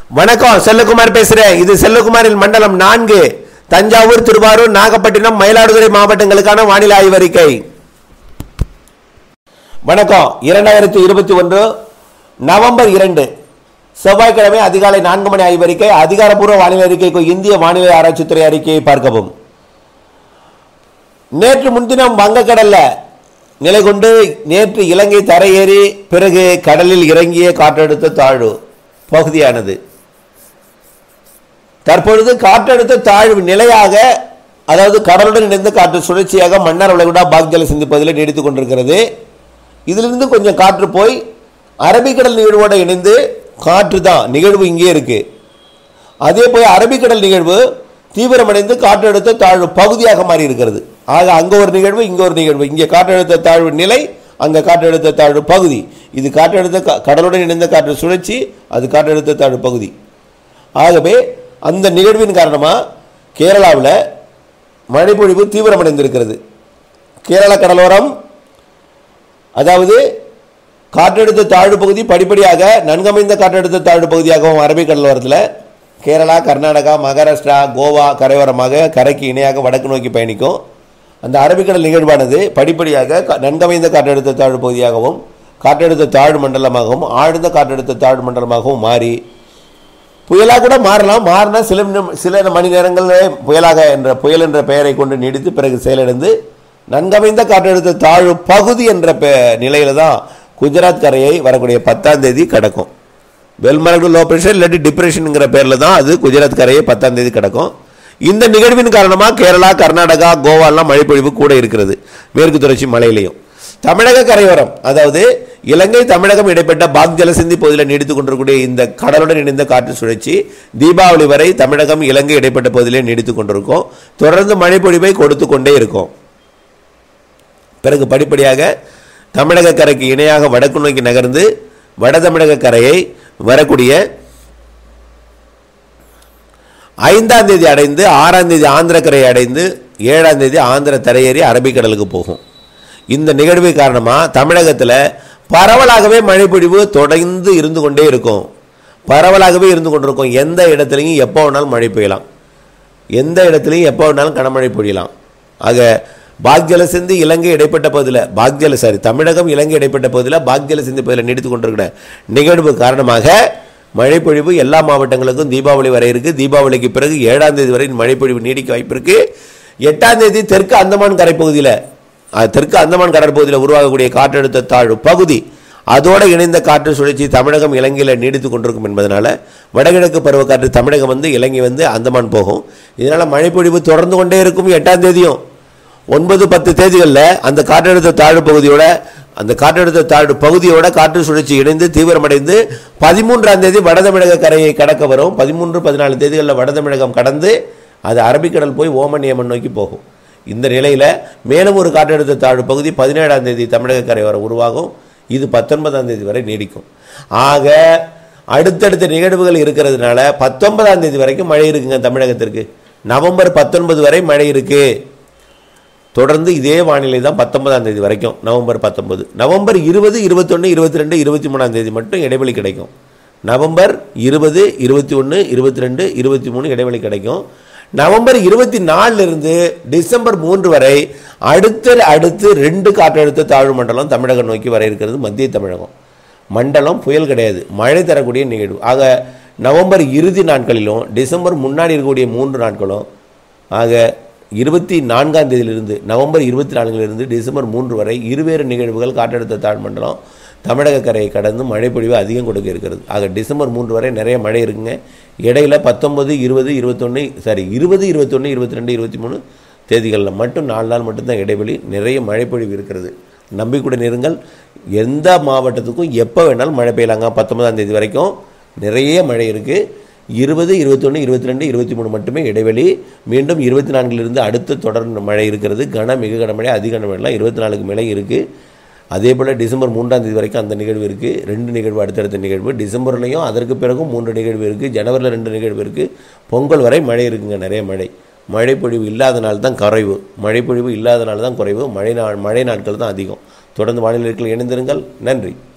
வணக்கம் செல்லகுமார் பேசுறேன் இது செல்லகுமாரின் மண்டலம் நான்கு தஞ்சாவூர் திருவாரூர் நாகப்பட்டினம் மயிலாடுதுறை மாவட்டங்களுக்கான வானிலை ஆய்வறிக்கை வணக்கம் இரண்டாயிரத்தி இருபத்தி ஒன்று நவம்பர் இரண்டு செவ்வாய்க்கிழமை அதிகாலை நான்கு மணி ஆய்வறிக்கை அதிகாரப்பூர்வ வானிலை அறிக்கைக்கு இந்திய வானிலை ஆராய்ச்சித்துறை அறிக்கையை பார்க்கவும் நேற்று முன்தினம் வங்கக்கடல்ல நிலை கொண்டு நேற்று இலங்கை தரையேறி பிறகு கடலில் இறங்கிய காற்றழுத்த தாழ்வு பகுதியானது தற்பொழுது காற்றழுத்த தாழ்வு நிலையாக அதாவது கடலுடன் இணைந்த காற்று சுழற்சியாக மன்னார் வளைகுடா பாக்ஜல சிந்து பகுதியில் நீடித்துக் கொண்டிருக்கிறது இதிலிருந்து கொஞ்சம் காற்று போய் அரபிக்கடல் நிகழ்வோடு இணைந்து காற்று தான் நிகழ்வு இங்கே இருக்கு அதே போய் அரபிக்கடல் நிகழ்வு தீவிரமடைந்து காற்றழுத்த தாழ்வு பகுதியாக மாறி இருக்கிறது ஆக அங்க ஒரு நிகழ்வு இங்க ஒரு நிகழ்வு இங்கே காற்றழுத்த தாழ்வு நிலை அங்க காற்றழுத்த தாழ்வு பகுதி இது காற்றழுத்த கா- கடலுடன் இணைந்த காற்று சுழற்சி அது காற்றழுத்த தாழ்வு பகுதி ஆகவே அந்த நிகழ்வின் காரணமாக கேரளாவில் மழைப்பொழிவு தீவிரமடைந்திருக்கிறது கேரள கடலோரம் அதாவது காற்றழுத்த தாழ்வு பகுதி படிப்படியாக நன்கமைந்த காற்றழுத்த தாழ்வு பகுதியாகவும் அரபிக் கடலோரத்தில் கேரளா கர்நாடகா மகாராஷ்டிரா கோவா கரையோரமாக கரைக்கு இணையாக வடக்கு நோக்கி பயணிக்கும் அந்த அரபிக்கடல் நிகழ்வானது படிப்படியாக க- நன்கமைந்த காற்றழுத்த தாழ்வு பகுதியாகவும் காற்றழுத்த தாழ்வு மண்டலமாகவும் ஆழ்ந்த காற்றழுத்த தாழ்வு மண்டலமாகவும் மாறி புயலாக கூட மாறலாம் மாறினா சில நிமி- சில மணி நேரங்களில் புயலாக என்ற புயல் என்ற பெயரை கொண்டு நீடித்து பிறகு செயலிழந்து நன்கமைந்த காற்றழுத்த தாழ்வு பகுதி என்ற பெ நிலையில தான் குஜராத் கரையை வரக்கூடிய பத்தாம் தேதி கடக்கும் வெல்மரகு லோ ப்ரெஷர் இல்லாட்டி டிப்ரெஷனுங்கிற பேரில் தான் அது குஜராத் கரையை பத்தாம் தேதி கிடக்கும் இந்த நிகழ்வின் காரணமாக கேரளா கர்நாடகா கோவாலாம் மழைப்பொழிவு கூட இருக்கிறது மேற்கு தொடர்ச்சி மலையிலையும் தமிழக கரையோரம் அதாவது இலங்கை தமிழகம் இடைப்பட்ட பாக் ஜலசிந்தி பகுதியில் நீடித்துக் கொண்டிருக்கக்கூடிய இந்த கடலுடன் இணைந்த காற்று சுழற்சி தீபாவளி வரை தமிழகம் இலங்கை இடைப்பட்ட பகுதியிலே நீடித்துக் கொண்டிருக்கும் தொடர்ந்து மழைப்பொழிவை கொடுத்து கொண்டே இருக்கும் பிறகு படிப்படியாக தமிழக கரைக்கு இணையாக வடக்கு நோக்கி நகர்ந்து வட தமிழக கரையை வரக்கூடிய ஐந்தாம் தேதி அடைந்து ஆறாம் தேதி ஆந்திர கரையை அடைந்து ஏழாம் தேதி ஆந்திர தரையேறி அரபிக்கடலுக்கு போகும் இந்த நிகழ்வு காரணமாக தமிழகத்தில் பரவலாகவே மழைப்பொழிவு தொடர்ந்து இருந்து கொண்டே இருக்கும் பரவலாகவே இருந்து கொண்டிருக்கும் எந்த இடத்துலையும் எப்போ வேணாலும் மழை பெய்யலாம் எந்த இடத்துலையும் எப்போ வேணாலும் கனமழை பொழியலாம் ஆக பாக்ஜல சிந்து இலங்கை இடைப்பட்ட பகுதியில் பாக்ஜல சாரி தமிழகம் இலங்கை இடைப்பட்ட பகுதியில் பாக்ஜல சிந்து பகுதியில் நீடித்து கொண்டிருக்கிற நிகழ்வு காரணமாக மழைப்பொழிவு எல்லா மாவட்டங்களுக்கும் தீபாவளி வரை இருக்கு தீபாவளிக்கு பிறகு ஏழாம் தேதி வரை மழைப்பொழிவு நீடிக்க வாய்ப்பு இருக்கு எட்டாம் தேதி தெற்கு அந்தமான் கரை பகுதியில் அஹ், தெற்கு அந்தமான் கடற்பகுதியில் உருவாகக்கூடிய காற்றழுத்த தாழ்வு பகுதி அதோடு இணைந்த காற்று சுழற்சி தமிழகம் இலங்கையில் நீடித்து கொண்டிருக்கும் என்பதனால வடகிழக்கு பருவக்காற்று தமிழகம் வந்து இலங்கை வந்து அந்தமான் போகும் இதனால் மழைப்பொழிவு தொடர்ந்து கொண்டே இருக்கும் எட்டாம் தேதியும் ஒன்பது பத்து தேதிகளில் அந்த காற்றழுத்த தாழ்வு பகுதியோட அந்த காற்றழுத்த தாழ்வு பகுதியோட காற்று சுழற்சி இணைந்து தீவிரமடைந்து பதிமூன்றாம் தேதி வட தமிழக கரையை கடக்க வரும் பதிமூன்று பதினாலு தேதிகளில் வட தமிழகம் கடந்து அது அரபிக்கடல் போய் ஓமன் ஏமன் நோக்கி போகும் இந்த நிலையில் மேலும் ஒரு காற்றழுத்த தாழ்வு பகுதி பதினேழாம் தேதி தமிழக கரையோரம் உருவாகும் இது பத்தொன்பதாம் தேதி வரை நீடிக்கும் ஆக அடுத்தடுத்த நிகழ்வுகள் இருக்கிறதுனால பத்தொன்பதாம் தேதி வரைக்கும் மழை இருக்குங்க தமிழகத்திற்கு நவம்பர் பத்தொன்பது வரை மழை இருக்கு தொடர்ந்து இதே வானிலை தான் பத்தொன்பதாம் தேதி வரைக்கும் நவம்பர் பத்தொன்பது நவம்பர் இருபது இருபத்தொன்று இருபத்தி ரெண்டு இருபத்தி மூணாம் தேதி மட்டும் இடைவெளி கிடைக்கும் நவம்பர் இருபது இருபத்தி ஒன்று இருபத்தி ரெண்டு இருபத்தி மூணு இடைவெளி கிடைக்கும் நவம்பர் இருபத்தி இருந்து டிசம்பர் மூன்று வரை அடுத்த அடுத்து ரெண்டு காற்றழுத்த தாழ்வு மண்டலம் தமிழகம் நோக்கி வர இருக்கிறது மத்திய தமிழகம் மண்டலம் புயல் கிடையாது மழை தரக்கூடிய நிகழ்வு ஆக நவம்பர் இறுதி நாட்களிலும் டிசம்பர் முன்னாடி இருக்கக்கூடிய மூன்று நாட்களும் ஆக இருபத்தி நான்காம் தேதியிலிருந்து நவம்பர் இருபத்தி நான்கிலிருந்து டிசம்பர் மூன்று வரை இருவேறு நிகழ்வுகள் காற்றழுத்த தாழ்மண்டலம் தமிழக கரையை கடந்து மழைப்பொழிவு அதிகம் கொடுக்க இருக்கிறது ஆக டிசம்பர் மூன்று வரை நிறைய மழை இருக்குங்க இடையில பத்தொன்பது இருபது இருபத்தொன்று சாரி இருபது இருபத்தொன்று இருபத்தி ரெண்டு இருபத்தி மூணு தேதிகளில் மட்டும் நாலு நாள் மட்டும்தான் இடைவெளி நிறைய மழைப்பொழிவு இருக்கிறது நம்பிக்கையுடன் இருங்கள் எந்த மாவட்டத்துக்கும் எப்போ வேணாலும் மழை பெய்யலாங்க பத்தொன்பதாம் தேதி வரைக்கும் நிறைய மழை இருக்குது இருபது இருபத்தொன்று இருபத்தி ரெண்டு இருபத்தி மூணு மட்டுமே இடைவெளி மீண்டும் இருபத்தி நான்கிலிருந்து அடுத்து தொடர்ந்து மழை இருக்கிறது கன மிக கனமழை அதிக கனமழைலாம் இருபத்தி நாலுக்கு மேலே இருக்குது அதே போல் டிசம்பர் மூன்றாம் தேதி வரைக்கும் அந்த நிகழ்வு இருக்குது ரெண்டு நிகழ்வு அடுத்தடுத்த நிகழ்வு டிசம்பர்லையும் அதற்கு பிறகும் மூன்று நிகழ்வு இருக்குது ஜனவரியில் ரெண்டு நிகழ்வு இருக்குது பொங்கல் வரை மழை இருக்குங்க நிறைய மழை மழைப்பொழிவு இல்லாதனால தான் குறைவு மழைப்பொழிவு இல்லாதனால தான் குறைவு மழை நாள் மழை நாட்கள் தான் அதிகம் தொடர்ந்து வானிலை இணைந்திருங்கள் நன்றி